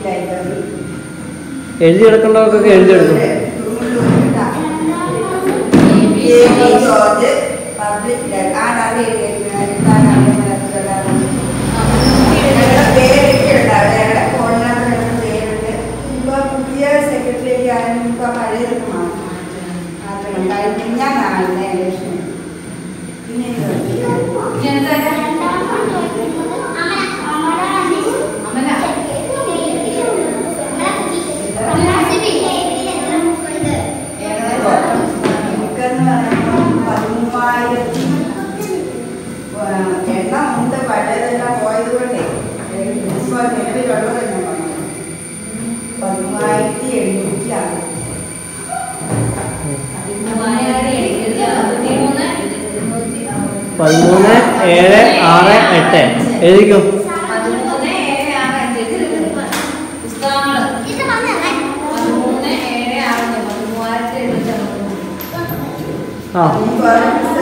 library എഴുതി എടുക്കേണ്ടവർക്കൊക്കെ എഴുതി എടുക്കും ജോർജ് പബ്ലിക് ആടാണ് എഴുതിയിരിക്കുന്നത് ഞങ്ങളുടെ പേരൊക്കെ ഉണ്ട് അവിടെ ഞങ്ങളുടെ ഫോൺ നമ്പർ ഞങ്ങളുടെ പേരുണ്ട് ഇപ്പൊ പുതിയ സെക്രട്ടറിയൊക്കെ ആയാലും ഇപ്പൊ പഴയതൊക്കെ മാറ്റണം മാറ്റണം കഴിഞ്ഞ ഞാൻ നാളിനെ ഇലക്ഷൻ പിന്നെ ഇത് നമുക്കെന്ന് പറയുമ്പോൾ പതിമൂവായിരത്തി എണ്ണം ഉണ്ട് പഴയതെല്ലാം പോയത് കൊണ്ടേ ഇപ്പോൾ നിലവിലുള്ളത് ഞാൻ പറഞ്ഞു പതിമൂവായിരത്തി എണ്ണൂറ്റി ആറ് പതിമൂന്ന് ഏഴ് ആറ് എട്ട് എഴുതിക്കോ ആ ഇനി വേറെ